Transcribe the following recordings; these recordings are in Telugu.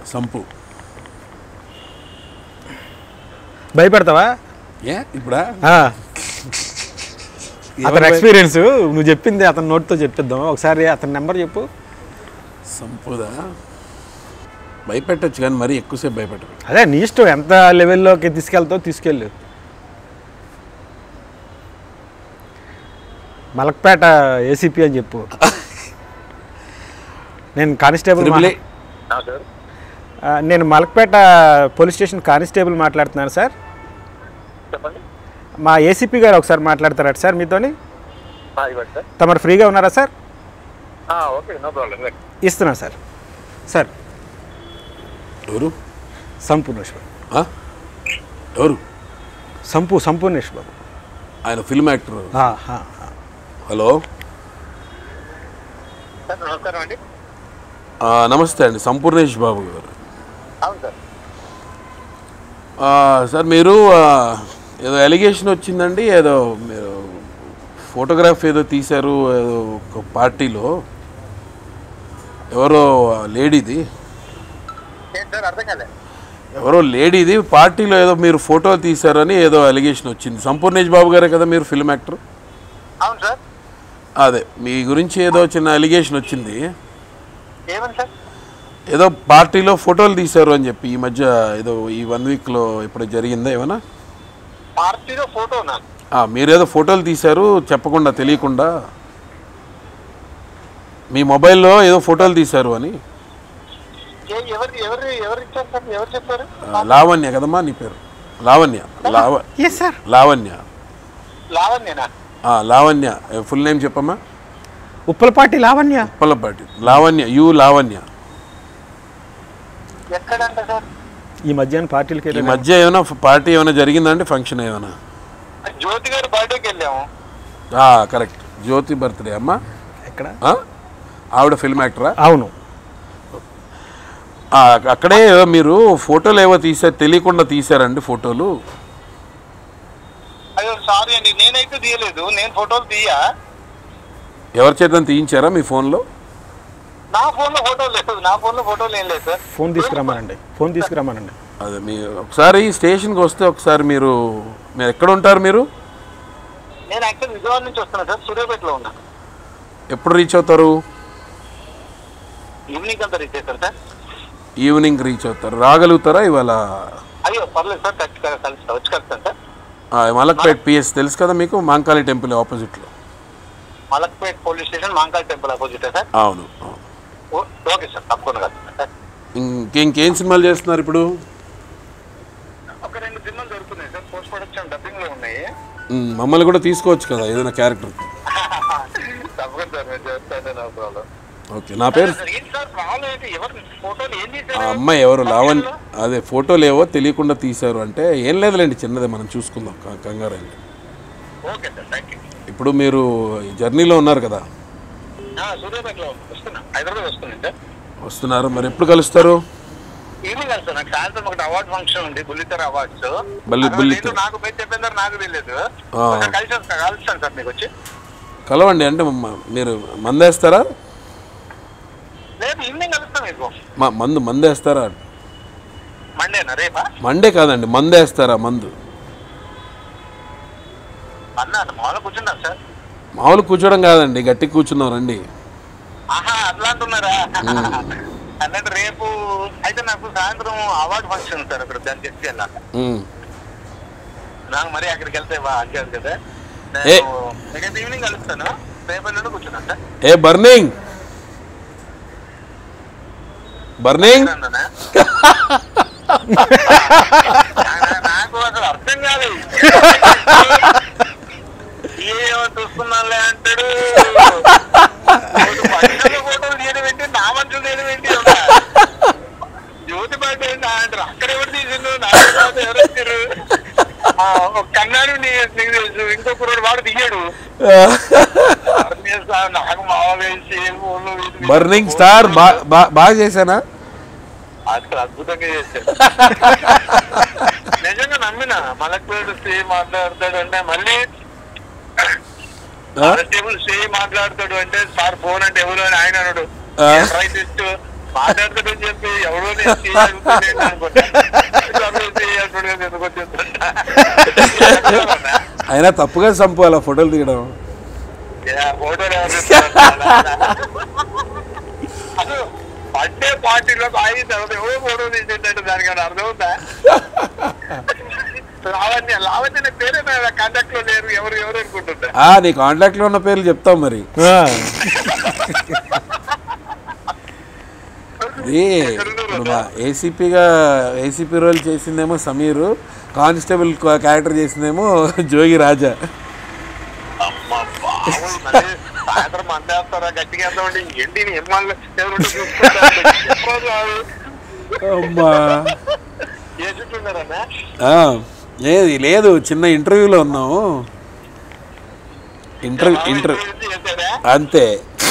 సంపు భయపెడతావా ఏ ఇప్పుడా ఆ. అతని ఎక్స్పీరియన్స్ నువ్వు చెప్పింది అతని నోట్తో చెప్పిద్దాం ఒకసారి అతని నెంబర్ చెప్పు సంపుదా భయపెట్టచ్చు కానీ మరీ ఎక్కువసేపు భయపెట్టరు అదే నీ ఇష్టం ఎంత లెవెల్లోకి తీసుకెళ్తావు తీసుకెళ్ళు మలక్పేట ఏసీపీ అని చెప్పు నేను కానిస్టేబుల్ త్రిబుల్ ఏ. మా- ఆ, నేను మలక్పేట పోలీస్ స్టేషన్ కానిస్టేబుల్ మాట్లాడుతున్నాను సార్ చెప్పండి మా ఏసీపీ గారు ఒకసారి మాట్లాడతారట సార్ మీతోని ఆ, ఇవ్వండి సార్ తమరు ఫ్రీగా ఉన్నారా సార్ ఆ, ఓకే నో ప్రాబ్లం రైట్ ఇస్తున్నా సార్ సార్ ఎవరు సంపూర్ణేష్ బాబు ఆ? ఎవరు సంపు సంపూర్ణేష్ బాబు ఆయన ఫిల్మ్ యాక్టర్ ఆ, ఆ, ఆ. హలో సార్ నమస్కారం అండి ఆ, నమస్తే అండి సంపూర్ణేష్ బాబు గారు అవును సార్ ఆ, సార్ మీరు ఆ, ఏదో ఎలిగేషన్ వచ్చిందండి ఏదో మీరు ఫోటోగ్రాఫ్ ఏదో తీశారు ఏదో ఒక పార్టీలో ఎవరో లేడీది ఏంటి సార్ అర్థం కాలే ఎవరో లేడీది పార్టీలో ఏదో మీరు ఫోటో తీశారని ఏదో అలిగేషన్ వచ్చింది సంపూర్ణేష్ బాబు గారే కదా మీరు ఫిల్మ్ యాక్టర్ అవును సార్ అదే మీ గురించి ఏదో చిన్న అలిగేషన్ వచ్చింది ఏమని సార్ ఏదో పార్టీలో ఫోటోలు తీశారు అని చెప్పి ఈ మధ్య ఏదో ఈ వన్ వీక్లో ఇప్పుడు జరిగిందా ఏమన్నా పార్టీలో ఫోటోనా ఆ, మీరేదో ఫోటోలు తీశారు చెప్పకుండా తెలియకుండా మీ మొబైల్లో ఏదో ఫోటోలు తీశారు అని ఏ ఎవరు ఎవరు ఎవరు ఇచ్చారు సార్ ఎవరు చెప్పారు ఆ, లావణ్య కదమ్మా నీ పేరు లావణ్య లావ ఎస్ సార్ లావణ్య లావణ్యనా ఆ, లావణ్య ఫుల్ నేమ్ చెప్పమ్మా ఉప్పలపాటి లావణ్య ఉప్పలపాటి లావణ్య యు లావణ్య ఎక్కడంట సార్ ఈ మధ్యాహ్నం పార్టీలకి ఈ వెళ్ళాను. మధ్య ఏమైనా పార్టీ ఏమైనా జరిగిందండి ఫంక్షన్ ఏమైనా జ్యోతి గారి బర్త్డేకి వెళ్ళాము ఆ, కరెక్ట్ జ్యోతి బర్త్డే అమ్మా ఎక్కడ ఆ? ఆవిడ ఫిల్మ్ యాక్టరా అవును ఆ, అక్కడే ఏదో మీరు ఫోటోలు ఏవో తీసారు తెలియకుండా తీశారండి ఫోటోలు అయ్యో సారీ అండి నేనైతే తీయలేదు నేను ఫోటోలు తీయా ఎవరి చేత తీయించారా మీ ఫోన్లో నా ఫోన్లో ఫోటోలు లేదు నా ఫోన్లో ఫోటోలు ఏం లేదు సార్ ఫోన్ తీసుకురమ్మానండి ఫోన్ తీసుకురమ్మానండి అదే మీ ఒకసారి స్టేషన్కి వస్తే ఒకసారి మీరు మీరు ఎక్కడ ఉంటారు మీరు నేను యాక్చువల్ విజయవాడ నుంచి వస్తున్నా సార్ సూర్యాపేటలో ఉన్నా ఎప్పుడు రీచ్ అవుతారు ఈవినింగ్ అంతా రీచ్ అవుతాను సార్ ఈవినింగ్ రీచ్ అవుతారు రాగలుగుతారా ఇవాళ అయ్యో పర్లేదు సార్ ఖచ్చితంగా కలుస్తా వచ్చి కలుస్తాను సార్ ఆ, మలక్పేట్ పిఎస్ తెలుసు కదా మీకు మాంకాళి టెంపుల్ ఆపోజిట్లో Malakpet police station Mankal temple opposite sir అవును అవును ఓ- ఓకే సార్ తప్పకుండా కలుస్తాను సార్ ఇంకే ఇంకేం సినిమాలు చేస్తున్నారు ఇప్పుడు ఒక రెండు సినిమాలు దొరుకుతున్నాయి సార్ పోస్ట్ ప్రొడక్షన్ డబ్బింగ్ లో ఉన్నాయి ఉమ్, మమ్మల్ని కూడా తీసుకోవచ్చు కదా ఏదైనా క్యారెక్టర్ తప్పకుండా సార్ నేను చేస్తాను నో ప్రాబ్లం ఓకే నా పేరు సార్ ఏంటి సార్ ప్రాబ్లం ఏంటి ఎవరు ఫోటోలు ఏం ఆ తీసారు అమ్మాయి ఎవరు లావణ్ అదే ఫోటోలు ఏవో తెలియకుండా తీశారు అంటే ఏం లేదులేండి చిన్నదే మనం చూసుకుందాం క- కంగారు ఏంటి ఓకే సార్ థ్యాంక్ యూ ఇప్పుడు మీరు ఈ జర్నీలో ఉన్నారు కదా సూర్యాపేటలో వస్తున్నా హైదరాబాద్ వస్తున్నాను సార్ వస్తున్నారు మరి ఎప్పుడు కలుస్తారు ఈవినింగ్ వెళ్తాను నాకు సాయంత్రం ఒకటి అవార్డ్ ఫంక్షన్ ఉంది బుల్లితెర అవార్డ్స్ బుల్లి- అరవై బుల్లితెర. ఏళ్ళు నాకు పేరు చెప్పిన తర్వాత నాకు తెలియదు ఆ. ఒకసారి కలిసి వస్తా కలుస్తాను సార్ మీకు వచ్చి కలవండి అంటే మ- మీరు మందేస్తారా లేదు ఈవినింగ్ కలుస్తాను మీకు మా మందు మందేస్తారా మండేనా రేపా మండే కాదండి మందేస్తారా మందు అన్న మామూలుగా కూర్చున్నాను సార్ మామూలు కూర్చోవడం కాదండి గట్టి కూర్చుందాం రండి ఆహా అట్లా అంటున్నారా అన్నట్టు రేపు అయితే నాకు సాయంత్రం అవార్డు ఫంక్షన్ ఉంది సార్ అక్కడ దాన్ని చెప్పి వెళ్ళాలి ఉమ్. నాకు మరి అక్కడికి వెళ్తే బా అంటారు కదా ఏ. నేను రేపు ఈవినింగ్ కలుస్తాను రేపు ఎల్లుండి కూర్చున్నాను సార్ ఏ బర్నింగ్ బర్నింగ్ అన్నానా? నా- నాకు అసలు అర్థం కాదు ఏమో చూస్తున్నానులే అంటాడు పక్షుల ఫోటోలు తీయడం ఏంటి నా మనుషులు తీయడం ఏంటి ఒక జ్యోతి పాట ఏంటి అంటారు అక్కడ ఎవరు తీసిండు నా తర్వాత ఎవరు వచ్చారు ఆ, ఒక కన్నాడు నీ- నీకు తెలుసు ఇంకో కుర్రోడు వాడు తీయడు అర్థం చేస్తా, నాకు మామూలు వేసి ఊళ్ళో వీధి వీధి బర్నింగ్ స్టార్ బా- బా- బాగా చేశానా అసలు అద్భుతంగా చేశాడు నిజంగా నమ్మిన మలక్పేట స్టే మాట్లాడతాడు అంటే మళ్ళీ ఆ? టేబుల్ స్టే మాట్లాడతాడు అంటే సార్ ఫోన్ అంటే ఎవరు అని ఆయన అన్నాడు ఆ? రైటిస్ట్ మాట్లాడుతుందని చెప్పి ఎవరో నేను టీ అడుగుతానేంటి అనుకున్నా. ఎవరో టీ అడుగుతాడు ఎందుకు వచ్చేస్తుంటా. అయినా తప్పుగా సంపు అలా ఫోటోలు దిగడం యా, ఫోటోలు ఎవరు తీస్తున్నారు? అసలు బర్త్డే పార్టీలో ఆగి తర్వాత ఎవరో ఫోటో తీసిందంటే దానికి ఏమైనా అర్థం ఉందా లావణ్య లావణ్య అనే పేరే కాంటాక్ట్ లో లేరు ఎవరు ఎవరు అనుకుంటుంటా ఆ, నీ కాంటాక్ట్లో ఉన్న పేర్లు చెప్తాం మరి ఆ, ఇది ఇప్పుడు మా ఏసీపీగా ఏసీపీ రోల్ చేసిందేమో సమీరు కానిస్టేబుల్ క్యారెక్టర్ చేసిందేమో జోగి రాజా అమ్మా బాబోయ్, మళ్ళీ సాయంత్రం మందేస్తారా గట్టిగా వేద్దామంటే ఏంటి నీ ఎమ్మాళ్ళు ఎవరుంటే చూసుకుంటారు. ఎప్పుడో రాదు. అమ్మా ఏ చుట్టూ ఉన్నారన్నా ఆ, ఏది లేదు చిన్న ఇంటర్వ్యూలో ఉన్నాము ఇంటర్వ్యూ ఇంటర్వ్యూ చేశారా అంతే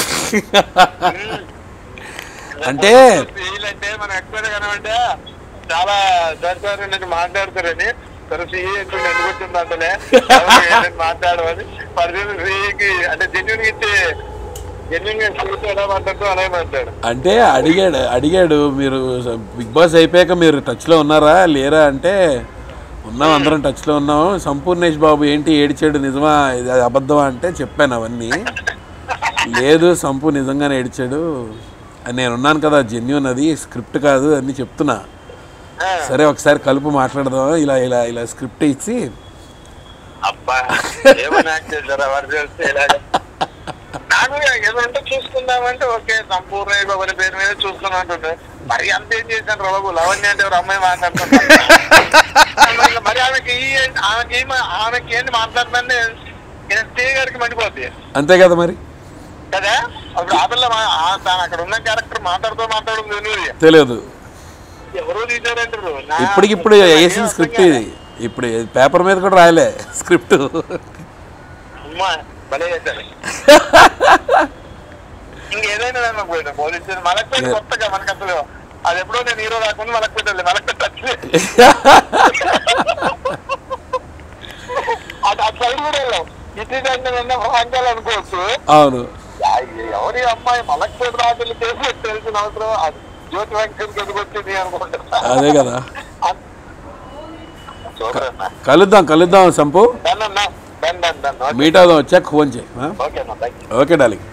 అంటే అంటే మనం ఎక్కువ కనమంటే చాలా దర్శనం నుంచి మాట్లాడతారని సరే సిఈ ఎందుకు ఎందుకు వచ్చింది అంతలే ఏదైనా మాట్లాడమని పరిస్థితి సిఈకి అంటే జెన్యున్ ఇచ్చి జెన్యున్ గా చూసి ఎలా మాట్లాడుతూ అలాగే మాట్లాడు అంటే అడిగాడు అడిగాడు మీరు బిగ్ బాస్ అయిపోయాక మీరు టచ్లో ఉన్నారా లేరా అంటే ఉన్నాం అందరం టచ్లో ఉన్నాం సంపూర్ణేష్ బాబు ఏంటి ఏడిచాడు నిజమా ఇది అబద్ధమా అంటే చెప్పాను అవన్నీ లేదు సంపు నిజంగానే ఏడిచాడు అని నేను ఉన్నాను కదా జెన్యున్ అది స్క్రిప్ట్ కాదు అని చెప్తున్నా సరే ఒకసారి కలుపు మాట్లాడదాం ఇలా ఇలా ఇలా స్క్రిప్ట్ ఇచ్చి అబ్బా ఏమని యాక్ట్ చేశారా వారు తెలిస్తే ఇలాగ నాకు ఏదంటే చూసుకుందామంటే ఓకే సంపూర్ణ ఒకరి పేరు మీద చూసుకున్నా అంటుండే మరి అంత ఏం చేశాను బాబు లవణ్య అంటే ఎవరు అమ్మాయి మాట్లాడుతున్నారు మరి ఆమెకి ఈ ఆమెకి ఈ మా- ఆమెకి ఏంటి మాట్లాడుతుందంటే నేను స్టే గారికి మండిపోద్ది అంతే కదా మరి కదా అప్పుడు ఆ పిల్ల మా- ఆ తాను అక్కడ ఉన్న క్యారెక్టర్ మాట్లాడుతూ మాట్లాడుతూ తెలియదు తెలియదు ఎవరు తీశారంటారు నా- ఇప్పటికిప్పుడు వేసిన స్క్రిప్ట్ ఇది ఇప్పుడు పేపర్ మీద కూడా రాయలే స్క్రిప్ట్ అమ్మా భలే చేశారు ఇంకేదైనా నాకు పోయినా పోలీసు మలక్పేట కొత్తగా మనకి అసలు అది ఎప్పుడో నేను హీరో రాకుండా మలక్పేట వెళ్ళి మలక్పేట టచ్ అది ఆ సైడ్ కూడా వెళ్ళాం ఇటు అంటే రంగాలు అనుకోవచ్చు అవును ఆ, ఎవరి అమ్మాయి మలక్పేట రాజులు చేసి తెలిసిన అవసరం అది జ్యోతి వెంకటకి ఎందుకు వచ్చింది అనుకుంటా అదే కదా చూడరన్నా కలుద్దాం కలుద్దాం సంపు డన్ అన్నా డన్ డన్ డన్ మీట్ అవుదాం వచ్చాక ఫోన్ చేయి ఆ? ఓకే అన్నా థ్యాంక్ యూ ఓకే డాలింగ్